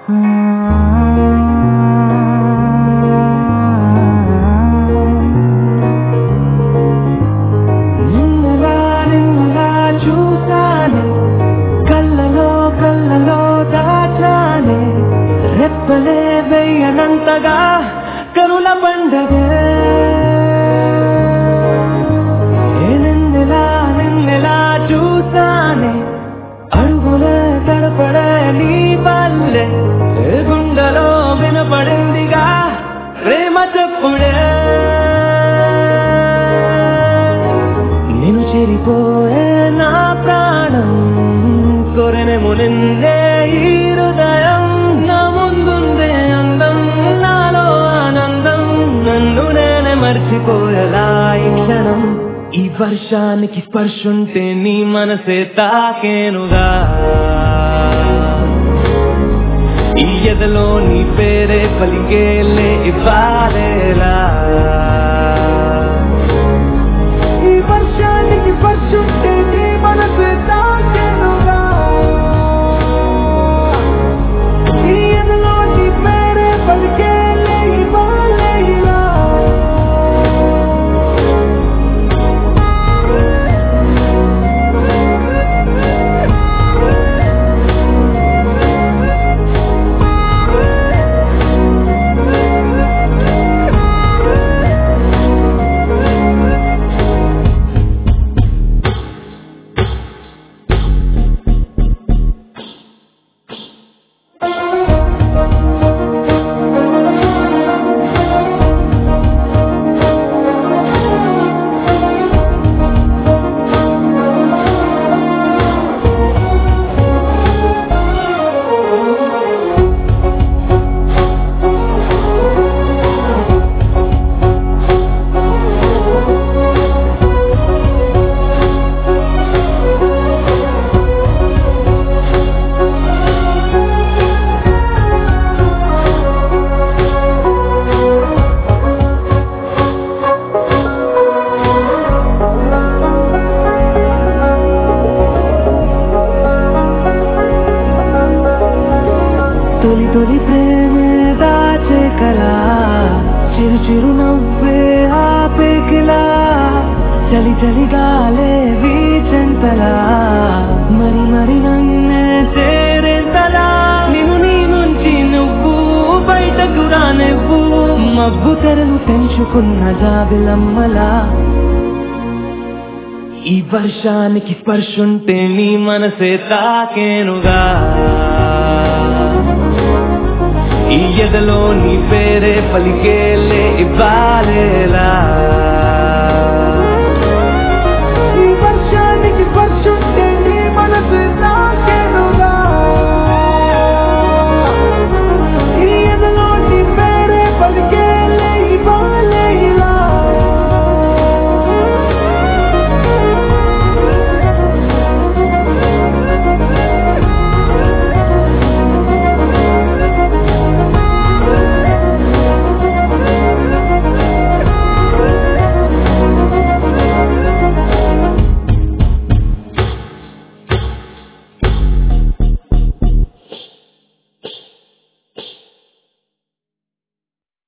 నిన్నలా నిన్నలా చూసానే కళ్ళలో కళ్ళలో దాచానే రెప్పలే వెయ్యనంతగా కనుల పండగే ఏ నిన్నెలా నిన్నెలా చూసానే అడుగులే తడపడే నీ పల్లె ఏ గుండెలో వినపడిందిగా ప్రేమ చెప్పుడే నేను చెరిపోయే నా ప్రాణం కొరనెము నిన్నే ఈ హృదయం నా ముందుందే అందం నాలో ఆనందం నన్ను నేనే మర్చిపోయేలా ఈ క్షణం ఈ వర్షానికి స్పర్శుంటే నీ మనసే తాకేనుగా ఈ ఎదలో నీ పేరే పలికేలే ఇవ్వాలేలా ఈ వర్షానికి స్పర్శుంటే నీ మనసే తాకేనుగా ఈ ఎదలో నీ పేరే పలికేలే ఇవ్వాలేలా తొలి తొలి ప్రేమే దాచే కలా చిరు చిరు నవ్వే ఆపే కిలా చలి చలి గాలే వీచెంతలా మరి మరి నన్నే చేరేంతలా నిన్ను నీ నుంచి నువ్వు బయటకు రానివ్వు మబ్బు తెరలు తెంచుకున్న జాబిలమ్మలా ఈ వర్షానికి స్పర్శుంటే నీ మనసే తాకేనుగా ఈ ఎదలో నీ పేరే పలికేలే ఇవ్వాలేలా